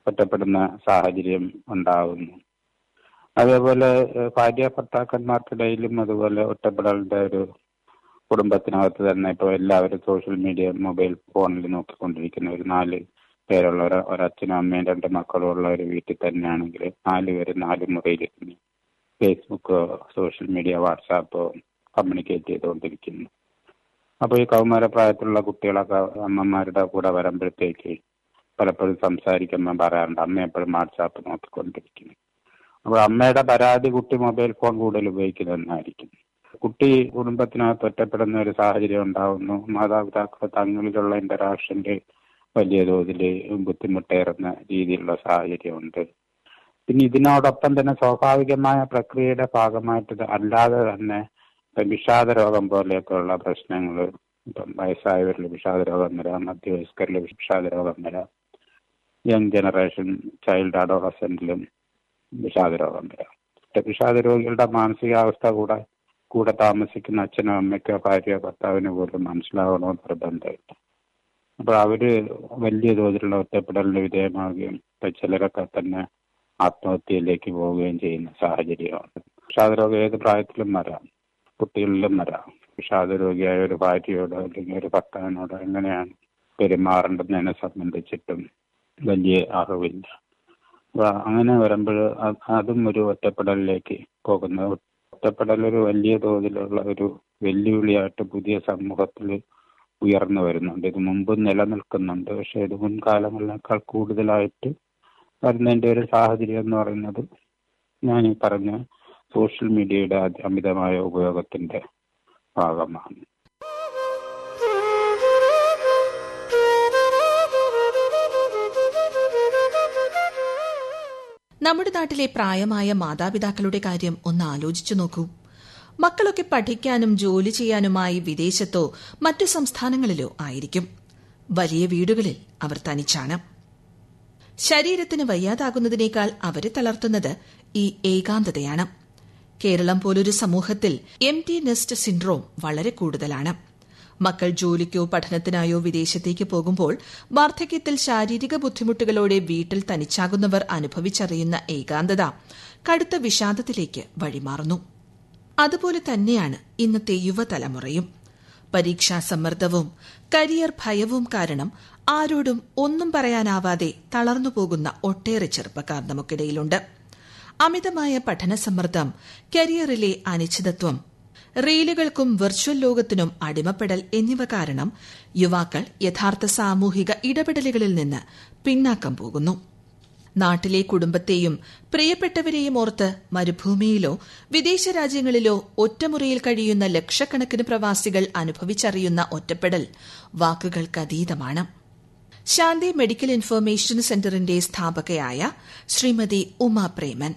ഒറ്റപ്പെടുന്ന സാഹചര്യം ഉണ്ടാകുന്നു അതേപോലെ ഏഹ് ഭാര്യ ഭർത്താക്കന്മാർക്കിടയിലും അതുപോലെ ഒറ്റപ്പെടലിന്റെ ഒരു കുടുംബത്തിനകത്ത് തന്നെ ഇപ്പോൾ എല്ലാവരും സോഷ്യൽ മീഡിയ മൊബൈൽ ഫോണിൽ നോക്കിക്കൊണ്ടിരിക്കുന്ന ഒരു നാല് പേരുള്ള ഒരു ഒരച്ഛനും അമ്മയും രണ്ട് മക്കളും ഉള്ള ഒരു വീട്ടിൽ തന്നെയാണെങ്കിൽ നാല് പേര് നാല് മുറിയിൽ ഫേസ്ബുക്കോ സോഷ്യൽ മീഡിയ വാട്സാപ്പോ കമ്മ്യൂണിക്കേറ്റ് ചെയ്തുകൊണ്ടിരിക്കുന്നു അപ്പോൾ ഈ കൗമാര പ്രായത്തിലുള്ള കുട്ടികളൊക്കെ അമ്മമാരുടെ കൂടെ വരുമ്പോഴത്തേക്ക് പലപ്പോഴും സംസാരിക്കുമ്പോൾ പറയാറുണ്ട് അമ്മ എപ്പോഴും വാട്സാപ്പ് നോക്കിക്കൊണ്ടിരിക്കുന്നു അപ്പോൾ അമ്മയുടെ പരാതി കുട്ടി മൊബൈൽ ഫോൺ കൂടുതൽ ഉപയോഗിക്കുന്നതെന്നായിരിക്കും കുട്ടി കുടുംബത്തിനകത്ത് ഒറ്റപ്പെടുന്ന ഒരു സാഹചര്യം ഉണ്ടാകുന്നു മാതാപിതാക്കൾ തങ്ങളിലുള്ള ഇന്ററാക്ഷനിൽ വലിയ തോതിൽ ബുദ്ധിമുട്ടേറുന്ന രീതിയിലുള്ള സാഹചര്യമുണ്ട് പിന്നെ ഇതിനോടൊപ്പം തന്നെ സ്വാഭാവികമായ പ്രക്രിയയുടെ ഭാഗമായിട്ട് ഇത് അല്ലാതെ തന്നെ ഇപ്പം വിഷാദ രോഗം പോലെയൊക്കെയുള്ള പ്രശ്നങ്ങൾ ഇപ്പം വയസ്സായവരിൽ വിഷാദ രോഗം വരാം മധ്യവയസ്കരിൽ വിഷാദ രോഗം വരാം യങ് ജനറേഷൻ ചൈൽഡ് അഡോളസെന്റിലും വിഷാദ രോഗം വരാം വിഷാദ രോഗികളുടെ മാനസികാവസ്ഥ കൂടെ കൂടെ താമസിക്കുന്ന അച്ഛനോ അമ്മയ്ക്കോ ഭാര്യയോ ഭർത്താവിനോ പോലും മനസ്സിലാകണമെന്ന് നിർബന്ധമില്ല അപ്പോൾ അവര് വലിയ തോതിലുള്ള ഒറ്റപ്പെടലിന് വിധേയമാവുകയും ഇപ്പൊ ചിലരൊക്കെ തന്നെ ആത്മഹത്യയിലേക്ക് പോവുകയും ചെയ്യുന്ന സാഹചര്യമാണ് വിഷാദരോഗം ഏത് പ്രായത്തിലും വരാം കുട്ടികളിലും വരാം വിഷാദരോഗിയായ ഒരു ഭാര്യയോടോ അല്ലെങ്കിൽ ഒരു ഭർത്താവിനോടോ എങ്ങനെയാണ് പെരുമാറേണ്ടതിനെ സംബന്ധിച്ചിട്ടും വലിയ അറിവില്ല അപ്പൊ അങ്ങനെ വരുമ്പോൾ അതും ഒരു ഒറ്റപ്പെടലിലേക്ക് പോകുന്ന ഒറ്റപ്പെടൽ ഒരു വലിയ തോതിലുള്ള ഒരു വെല്ലുവിളിയായിട്ട് പുതിയ സമൂഹത്തിൽ ഉയർന്നു വരുന്നുണ്ട് ഇത് മുമ്പ് നിലനിൽക്കുന്നുണ്ട് പക്ഷെ ഇത് മുൻകാലങ്ങളിനേക്കാൾ കൂടുതലായിട്ട് വരുന്നതിന്റെ ഒരു സാഹചര്യം എന്ന് പറയുന്നത് ഞാൻ ഈ പറഞ്ഞ സോഷ്യൽ മീഡിയയുടെ അമിതമായ ഉപയോഗത്തിന്റെ ഭാഗമാണ് നമ്മുടെ നാട്ടിലെ പ്രായമായ മാതാപിതാക്കളുടെ കാര്യം ഒന്ന് ആലോചിച്ചു നോക്കൂ മക്കളൊക്കെ പഠിക്കാനും ജോലി ചെയ്യാനുമായി വിദേശത്തോ മറ്റു സംസ്ഥാനങ്ങളിലോ ആയിരിക്കും വലിയ വീടുകളിൽ അവർ തനിച്ചാണ് ശരീരത്തിന് വയ്യാതാകുന്നതിനേക്കാൾ അവരെ തളർത്തുന്നത് ഈ ഏകാന്തതയാണ് കേരളം പോലൊരു സമൂഹത്തിൽ എം ടി നെസ്റ്റ് സിൻഡ്രോം വളരെ കൂടുതലാണ് മക്കൾ ജോലിക്കോ പഠനത്തിനായോ വിദേശത്തേക്ക് പോകുമ്പോൾ വാർദ്ധക്യത്തിൽ ശാരീരിക ബുദ്ധിമുട്ടുകളോടെ വീട്ടിൽ തനിച്ചാകുന്നവർ അനുഭവിച്ചറിയുന്ന ഏകാന്തത കടുത്ത വിഷാദത്തിലേക്ക് വഴിമാറുന്നു അതുപോലെ തന്നെയാണ് ഇന്നത്തെ യുവതലമുറയും പരീക്ഷാ സമ്മർദ്ദവും കരിയർ ഭയവും കാരണം ആരോടും ഒന്നും പറയാനാവാതെ തളർന്നു പോകുന്ന ഒട്ടേറെ ചെറുപ്പക്കാർ നമുക്കിടയിലുണ്ട് അമിതമായ പഠന സമ്മർദ്ദം കരിയറിലെ അനിശ്ചിതത്വം റീലുകൾക്കും വെർച്വൽ ലോകത്തിനും അടിമപ്പെടൽ എന്നിവ കാരണം യുവാക്കൾ യഥാർത്ഥ സാമൂഹിക ഇടപെടലുകളിൽ നിന്ന് പിന്നാക്കം പോകുന്നു നാട്ടിലെ കുടുംബത്തെയും പ്രിയപ്പെട്ടവരെയും ഓർത്ത് മരുഭൂമിയിലോ വിദേശ രാജ്യങ്ങളിലോ ഒറ്റമുറിയിൽ കഴിയുന്ന ലക്ഷക്കണക്കിന് പ്രവാസികൾ അനുഭവിച്ചറിയുന്ന ഒറ്റപ്പെടൽ വാക്കുകൾക്കതീതമാണ് ശാന്തി മെഡിക്കൽ ഇൻഫർമേഷൻ സെന്ററിന്റെ സ്ഥാപകയായ ശ്രീമതി ഉമ പ്രേമൻ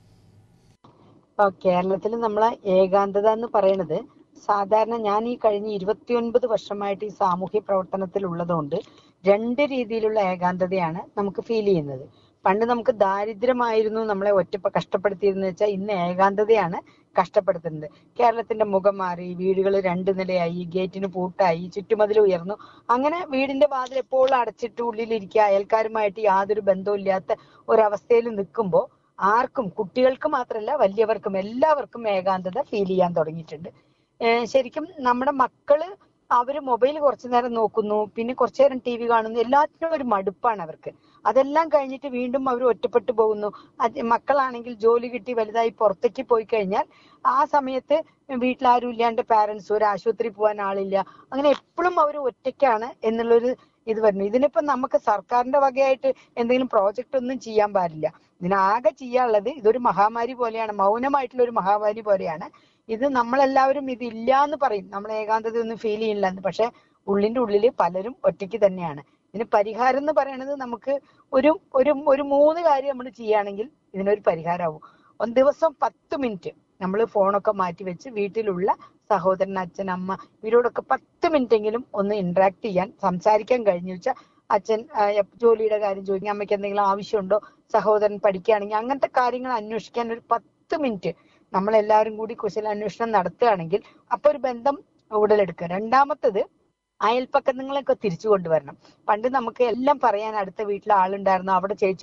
ഇപ്പൊ കേരളത്തിൽ നമ്മളെ ഏകാന്തത എന്ന് പറയുന്നത് സാധാരണ ഞാൻ ഈ കഴിഞ്ഞ ഇരുപത്തിയൊൻപത് വർഷമായിട്ട് ഈ സാമൂഹ്യ പ്രവർത്തനത്തിൽ ഉള്ളതുകൊണ്ട് രണ്ട് രീതിയിലുള്ള ഏകാന്തതയാണ് നമുക്ക് ഫീൽ ചെയ്യുന്നത് പണ്ട് നമുക്ക് ദാരിദ്ര്യമായിരുന്നു നമ്മളെ ഒറ്റപ്പ കഷ്ടപ്പെടുത്തിയിരുന്നത് വെച്ചാൽ ഇന്ന് ഏകാന്തതയാണ് കഷ്ടപ്പെടുത്തുന്നത് കേരളത്തിന്റെ മുഖം മാറി വീടുകൾ രണ്ട് നിലയായി ഗേറ്റിന് പൂട്ടായി ചുറ്റുമതിൽ ഉയർന്നു അങ്ങനെ വീടിന്റെ വാതിൽ എപ്പോഴും അടച്ചിട്ട് ഉള്ളിലിരിക്കുക അയൽക്കാരുമായിട്ട് യാതൊരു ബന്ധവും ഇല്ലാത്ത ഒരവസ്ഥയിൽ നിൽക്കുമ്പോൾ ആർക്കും കുട്ടികൾക്ക് മാത്രമല്ല വലിയവർക്കും എല്ലാവർക്കും ഏകാന്തത ഫീൽ ചെയ്യാൻ തുടങ്ങിയിട്ടുണ്ട് ശരിക്കും നമ്മുടെ മക്കള് അവര് മൊബൈൽ കുറച്ചു നേരം നോക്കുന്നു പിന്നെ കുറച്ചു നേരം ടി വി കാണുന്നു എല്ലാത്തിനും ഒരു മടുപ്പാണ് അവർക്ക് അതെല്ലാം കഴിഞ്ഞിട്ട് വീണ്ടും അവർ ഒറ്റപ്പെട്ടു പോകുന്നു മക്കളാണെങ്കിൽ ജോലി കിട്ടി വലുതായി പുറത്തേക്ക് പോയി കഴിഞ്ഞാൽ ആ സമയത്ത് വീട്ടിലാരും ഇല്ലാണ്ട് പാരന്റ്സ് ഒരു ആശുപത്രി പോകാൻ ആളില്ല അങ്ങനെ എപ്പോഴും അവർ ഒറ്റയ്ക്കാണ് എന്നുള്ളൊരു ഇത് വരുന്നു ഇതിനിപ്പോ നമുക്ക് സർക്കാരിന്റെ വകയായിട്ട് എന്തെങ്കിലും പ്രോജക്റ്റ് ഒന്നും ചെയ്യാൻ പാടില്ല ഇതിനാകെ ചെയ്യാനുള്ളത് ഇതൊരു മഹാമാരി പോലെയാണ് മൗനമായിട്ടുള്ള ഒരു മഹാമാരി പോലെയാണ് ഇത് നമ്മളെല്ലാവരും ഇത് ഇല്ല എന്ന് പറയും നമ്മൾ ഏകാന്തത ഒന്നും ഫീൽ ചെയ്യില്ല എന്ന് പക്ഷെ ഉള്ളിന്റെ ഉള്ളിൽ പലരും ഒറ്റയ്ക്ക് തന്നെയാണ് ഇതിന് പരിഹാരം എന്ന് പറയുന്നത് നമുക്ക് ഒരു ഒരു ഒരു മൂന്ന് കാര്യം നമ്മൾ ചെയ്യുകയാണെങ്കിൽ ഇതിനൊരു പരിഹാരമാവും ഒന്ന് ദിവസം പത്ത് മിനിറ്റ് നമ്മൾ ഫോണൊക്കെ മാറ്റി വെച്ച് വീട്ടിലുള്ള സഹോദരൻ അച്ഛൻ അമ്മ ഇവരോടൊക്കെ പത്ത് മിനിറ്റ് എങ്കിലും ഒന്ന് ഇന്ററാക്ട് ചെയ്യാൻ സംസാരിക്കാൻ കഴിഞ്ഞു വെച്ചാൽ അച്ഛൻ ജോലിയുടെ കാര്യം ചോദിക്കും അമ്മയ്ക്ക് എന്തെങ്കിലും ആവശ്യമുണ്ടോ സഹോദരൻ പഠിക്കുകയാണെങ്കിൽ അങ്ങനത്തെ കാര്യങ്ങൾ അന്വേഷിക്കാൻ ഒരു പത്ത് മിനിറ്റ് നമ്മളെല്ലാവരും കൂടി കുശലാന്വേഷണം നടത്തുകയാണെങ്കിൽ അപ്പൊ ഒരു ബന്ധം ഉടലെടുക്കുക രണ്ടാമത്തത് അയൽപ്പക്കങ്ങളൊക്കെ തിരിച്ചു കൊണ്ടുവരണം പണ്ട് നമുക്ക് എല്ലാം പറയാൻ അടുത്ത വീട്ടിൽ ആളുണ്ടായിരുന്നു അവിടെ ചേച്ചി